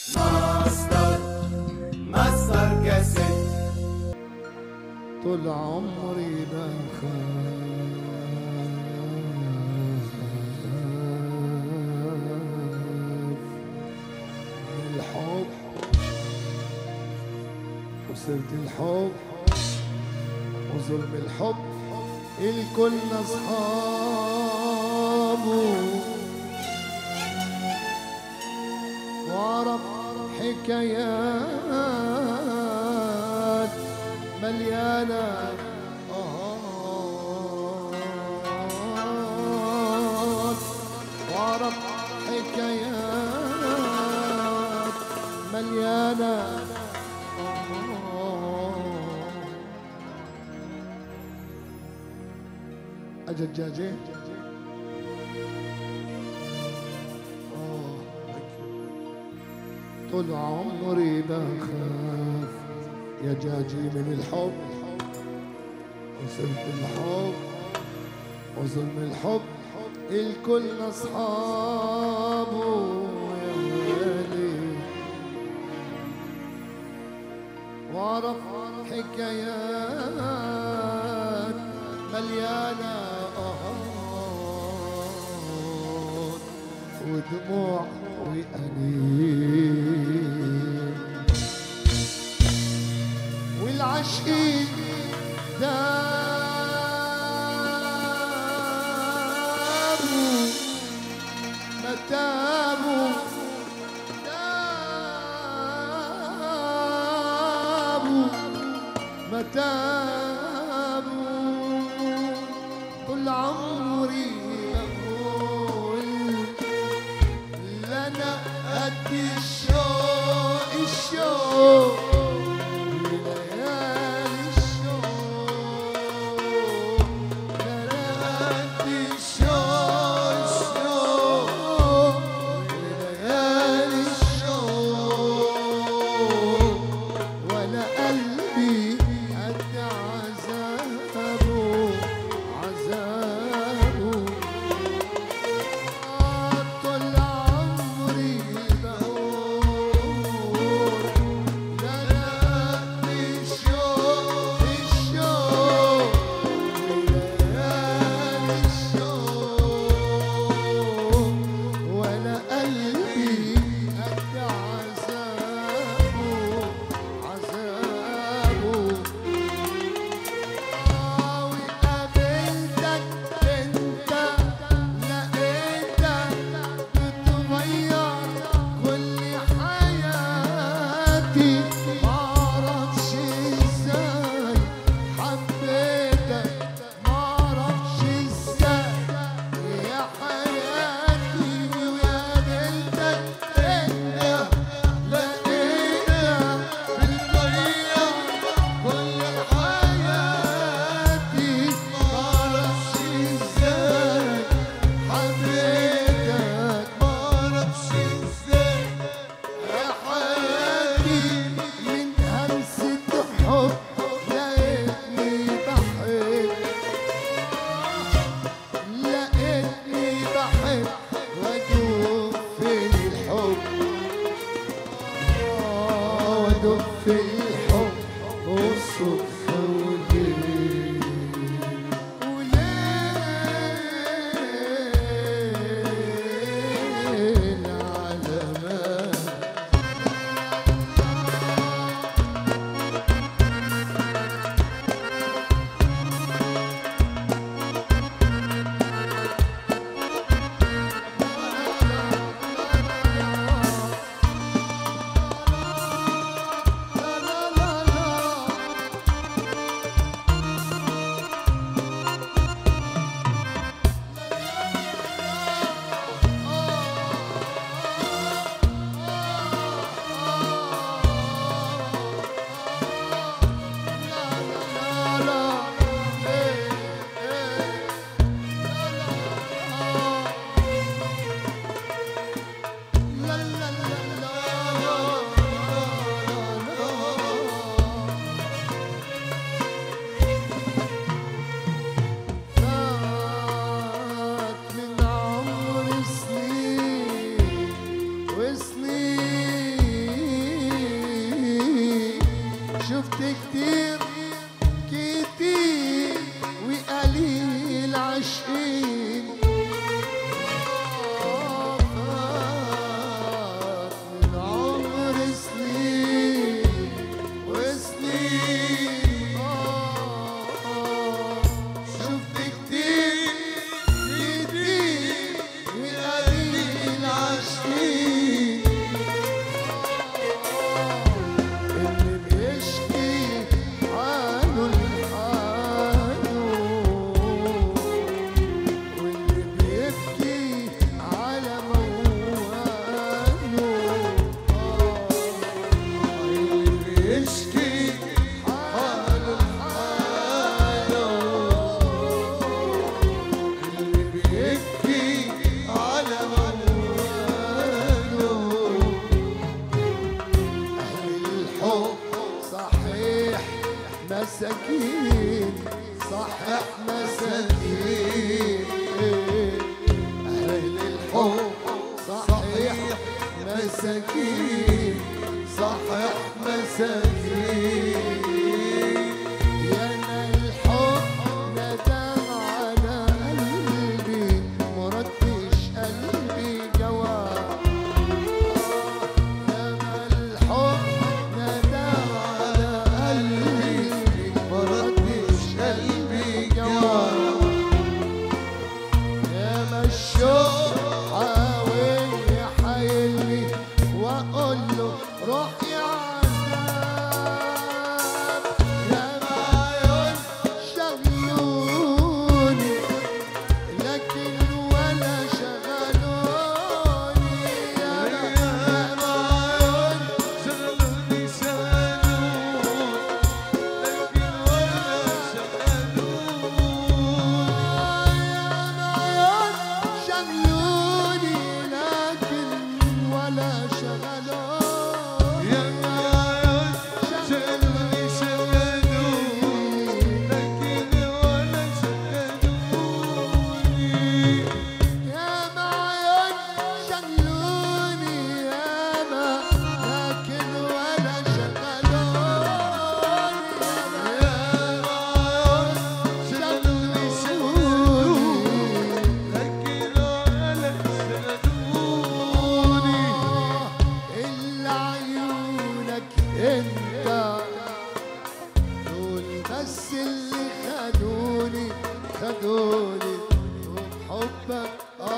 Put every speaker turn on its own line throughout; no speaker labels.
ماستر ماستر كاسيت
طول عمري بخاف من الحب وصرت الحب وظلم الحب الكل اصحابه واعرف حكايات مليانة آهات واعرف حكايات مليانة آهات أججاجين آه طول عمري بخاف يا جاجي من الحب وصرت الحب وظلم الحب الكل اصحابه يا ويلي واعرف حكايات مليانه آهات ودموع وأنين والعشقين دابوا ما تابوا دابوا ما تابوا طول عمري بقول لنا قد الشوق الشوق ليالي الشوق لنا قد الشوق الشوق ليالي الشوق وانا قلبي قد عذابه عذابه طول عمري بقول لا لا الشوق الشوق ليالي الشوق وانا قلبي قد عذابه عذابه وقابلتك انت لقيتك بتغير كل حياتي معرفش ازاي حبيتك معرفش ازاي يا حياتي وقابلتك انت لقيتك بتغير كل حياتي معرفش ازاي حبيتك معرفش ازاي يا حياتي من همسة حب لقيتني بحب لقيتني بحب وادوب في الحب آه، وادوب في الحب والصدفة والليل وليل على ما فات من عمري سنين وسنين شفت كتير كتير وقليل عشقين فات من عمر سنين وسنين شفت كتير كتير وقليل عشقين اللي بيشكي حاله لحاله واللي بيبكي على موانه اللي بيشكي حاله لحاله اللي بيبكي على موانه أهل الحب صحيح مساكين صحيح مساكين أهل الحب صحيح مساكين صحيح مساكين يا أنا الحب ندم على قلبي مردش قلبي جواب لما الحب ندم على قلبي مردش قلبي جواب يا ما الشوق حاول يحايلني واقول له روح يا عذاب يا ما عيون شغلوني لكن ولا شغلوني يا ما عيون
شغلوني شغلوني لكن ولا شغلوني
شغلوني لكن ولا شغلوني
يا عيون شغلوني شغلوني لكن ولا شغلوني
يا معين شغلوني ياما لكن ولا شغلوني شغلوني إلا عيونك انت دول بس اللي خدوني خدوني وبحبك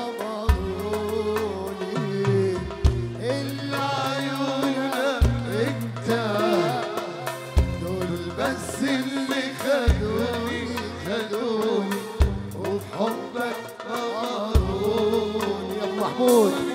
أمروني إلا عيونك انت دول بس اللي خدوني خدوني وبحبك أمروني يا أبو محمود